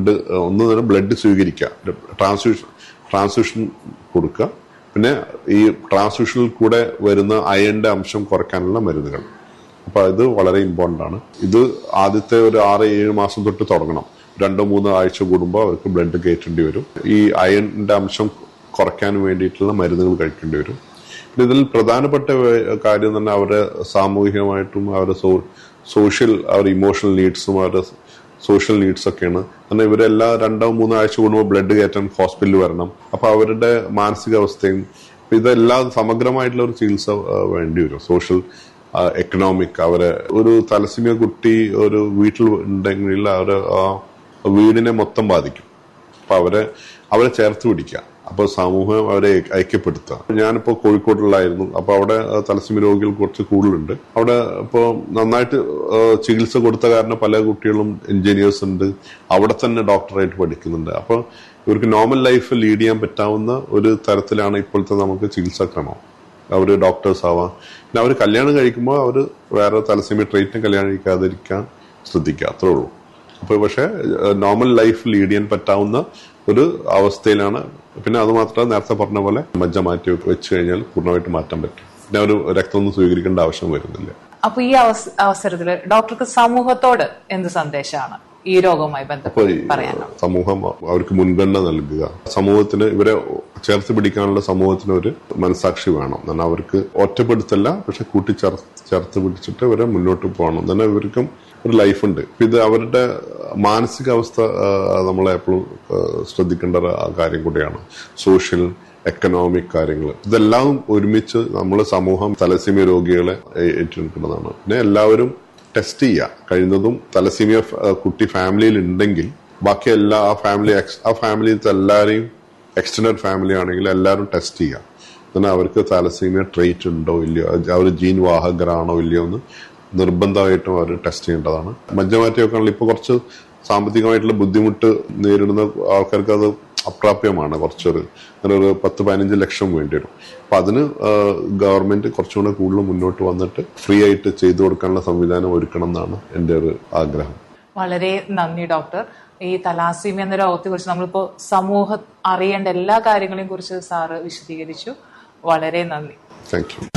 blood ഒന്ന് തന്നെ blood സ്വീകരിക്കുക ട്രാൻസ്ഫ്യൂഷൻ ട്രാൻസ്ഫ്യൂഷൻ കൊടുക്കുക പിന്നെ ഈ ട്രാൻസ്ഫ്യൂഷനിൽ കൂടെ വരുന്ന അയണിന്റെ അംശം കുറയ്ക്കാനുള്ള മരുന്നുകൾ അപ്പൊ ഇത് വളരെ ഇമ്പോർട്ടന്റ് ആണ് ഇത് ആദ്യത്തെ ഒരു ആറ് ഏഴ് മാസം തൊട്ട് തുടങ്ങണം രണ്ടോ മൂന്നോ ആഴ്ച കൂടുമ്പോൾ അവർക്ക് ബ്ലഡ് കയറ്റേണ്ടി വരും ഈ അയണിന്റെ അംശം കുറയ്ക്കാൻ വേണ്ടിയിട്ടുള്ള മരുന്നുകൾ കഴിക്കേണ്ടി വരും പിന്നെ ഇതിൽ പ്രധാനപ്പെട്ട വേ- കാര്യം തന്നെ അവരുടെ സാമൂഹികമായിട്ടും അവരുടെ സോ- സോഷ്യൽ അവരുടെ ഇമോഷണൽ നീഡ്സും അവരുടെ സോഷ്യൽ നീഡ്സ് ഒക്കെയാണ് കാരണം ഇവരെല്ലാ രണ്ടോ മൂന്നോ ആഴ്ച കൂടുമ്പോൾ ബ്ലഡ് കയറ്റാൻ ഹോസ്പിറ്റലിൽ വരണം അപ്പൊ അവരുടെ മാനസികാവസ്ഥയും അപ്പൊ ഇതെല്ലാം സമഗ്രമായിട്ടുള്ള ഒരു ചികിത്സ ആ, വേണ്ടി വരും സോഷ്യൽ എക്കണോമിക് അവരെ ഒരു തലസിമിയ കുട്ടി ഒരു വീട്ടിൽ ഉണ്ടെങ്കിൽ അവരെ ആ വീടിനെ മൊത്തം ബാധിക്കും അപ്പൊ അവരെ അവരെ ചേർത്ത് പിടിക്കുക അപ്പൊ സമൂഹം അവരെ ഐ- ഐക്യപ്പെടുത്തുക ഞാനിപ്പോ കോഴിക്കോടുള്ളായിരുന്നു അപ്പൊ അവിടെ ആ, തലസ്സീമ രോഗികൾ കുറച്ച് കൂടുതലുണ്ട് അവിടെ ഇപ്പോ നന്നായിട്ട് ആ, ചികിത്സ കൊടുത്ത കാരണം പല കുട്ടികളും എഞ്ചിനീയേഴ്സ് ഉണ്ട് അവിടെ തന്നെ ഡോക്ടറായിട്ട് പഠിക്കുന്നുണ്ട് അപ്പൊ ഇവർക്ക് നോർമൽ ലൈഫ് ലീഡ് ചെയ്യാൻ പറ്റാവുന്ന ഒരു തരത്തിലാണ് ഇപ്പോഴത്തെ നമുക്ക് ചികിത്സാ ക്രമം അവര് ഡോക്ടേഴ്സ് ആവാം പിന്നെ അവർ കല്യാണം കഴിക്കുമ്പോൾ അവർ വേറെ തലസ്സീമ ട്രീറ്റ്മെന്റ് കല്യാണം കഴിക്കാതിരിക്കാൻ ശ്രദ്ധിക്കുക അത്രേ ഉള്ളൂ അപ്പൊ പക്ഷെ നോർമൽ ലൈഫ് ലീഡ് ചെയ്യാൻ പറ്റാവുന്ന ഒരു അവസ്ഥയിലാണ് പിന്നെ അത് മാത്രമല്ല നേരത്തെ പറഞ്ഞ പോലെ മജ്ജ മാറ്റി വെച്ച് കഴിഞ്ഞാൽ പൂർണ്ണമായിട്ട് മാറ്റാൻ പറ്റും പിന്നെ ഒരു രക്തമൊന്നും സ്വീകരിക്കേണ്ട ആവശ്യം വരുന്നില്ല അപ്പൊ ഈ അവസ- അവസരത്തില് ഡോക്ടർക്ക് സമൂഹത്തോട് എന്ത് സന്ദേശമാണ് ഈ രോഗവുമായി അപ്പൊ ബന്ധപ്പെട്ട് ഈ പറയാനുള്ളത് സമൂഹം അവർക്ക് മുൻഗണന നൽകുക സമൂഹത്തിന് ഇവരെ ചേർത്ത് പിടിക്കാനുള്ള സമൂഹത്തിന് ഒരു മനസാക്ഷി വേണം എന്നാൽ അവർക്ക് ഒറ്റപ്പെടുത്തല്ല പക്ഷെ കൂട്ടി ചേർ- ചേർത്ത് പിടിച്ചിട്ട് ഇവരെ മുന്നോട്ട് പോകണം എന്നാൽ ഇവർക്കും ഒരു ലൈഫുണ്ട് ഇപ്പൊ ഇത് അവരുടെ മാനസികാവസ്ഥ ആ, നമ്മളെ എപ്പോഴും ശ്രദ്ധിക്കേണ്ട ഒരു കാര്യം കൂടിയാണ് സോഷ്യൽ എക്കണോമിക് കാര്യങ്ങൾ ഇതെല്ലാം ഒരുമിച്ച് നമ്മൾ സമൂഹം തലസീമിയ രോഗികളെ ഏ- ഏറ്റെടുക്കുന്നതാണ് പിന്നെ എല്ലാവരും ടെസ്റ്റ് ചെയ്യുക കഴിയുന്നതും തലസീമിയ ഫ- ആ, കുട്ടി ഫാമിലിയിൽ ഉണ്ടെങ്കിൽ ബാക്കി എല്ലാ ആ ഫാമിലി എക്സ്- ആ ഫാമിലിയിലത്തെ എല്ലാവരെയും എക്സ്റ്റൻഡ് ഫാമിലി ആണെങ്കിൽ എല്ലാവരും ടെസ്റ്റ് ചെയ്യുക എന്നാൽ അവർക്ക് തലസീമിയ ട്രേറ്റ് ഉണ്ടോ ഇല്ലയോ അവർ ജീൻ വാഹകരാണോ ഇല്ലയോ എന്ന് നിർബന്ധമായിട്ടും അവർ ടെസ്റ്റ് ചെയ്യേണ്ടതാണ് മജ്ജമാറ്റിയൊക്കെ ആണെങ്കിൽ ഇപ്പോൾ കുറച്ച് സാമ്പത്തികമായിട്ടുള്ള ബുദ്ധിമുട്ട് നേരിടുന്ന ആൾക്കാർക്ക് അത് അപ്രാപ്യമാണ് കുറച്ചൊരു അങ്ങനെ ഒരു പത്ത് പതിനഞ്ച് ലക്ഷം വേണ്ടി വരും അപ്പൊ അതിന് ഗവൺമെന്റ് കുറച്ചുകൂടെ കൂടുതൽ മുന്നോട്ട് വന്നിട്ട് ഫ്രീ ആയിട്ട് ചെയ്തു കൊടുക്കാനുള്ള സംവിധാനം ഒരുക്കണം എന്നാണ് എൻ്റെ ഒരു ആഗ്രഹം വളരെ നന്ദി ഡോക്ടർ ഈ തലാസീമി എന്ന രോഗത്തെ കുറിച്ച് നമ്മളിപ്പോ സമൂഹം അറിയേണ്ട എല്ലാ കാര്യങ്ങളെയും കുറിച്ച് സാറ് വിശദീകരിച്ചു വളരെ നന്ദി താങ്ക് യു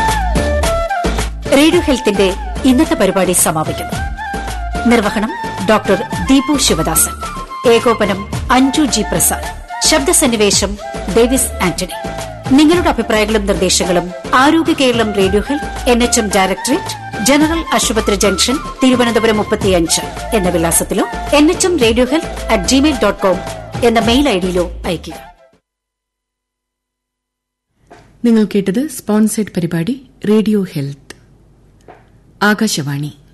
റേഡിയോ ഹെൽത്തിന്റെ ഇന്നത്തെ പരിപാടി സമാപിക്കുന്നു നിർവഹണം ഡോക്ടർ ദീപു ശിവദാസൻ ഏകോപനം അഞ്ജു ജി പ്രസാദ് ശബ്ദസന്നിവേശം ഡേവിസ് ആന്റണി നിങ്ങളുടെ അഭിപ്രായങ്ങളും നിർദ്ദേശങ്ങളും Arogya Keralam radio health N H M directorate general ആശുപത്രി ജംഗ്ഷൻ തിരുവനന്തപുരം മുപ്പത്തിയഞ്ച് എന്ന വിലാസത്തിലോ N H M radio health at Gmail dot com എന്ന മെയിൽ ഐഡിയിലോ അയയ്ക്കുക നിങ്ങൾ കേട്ടത് സ്പോൺസേഡ് പരിപാടി റേഡിയോ ഹെൽത്ത് ആകാശവാണി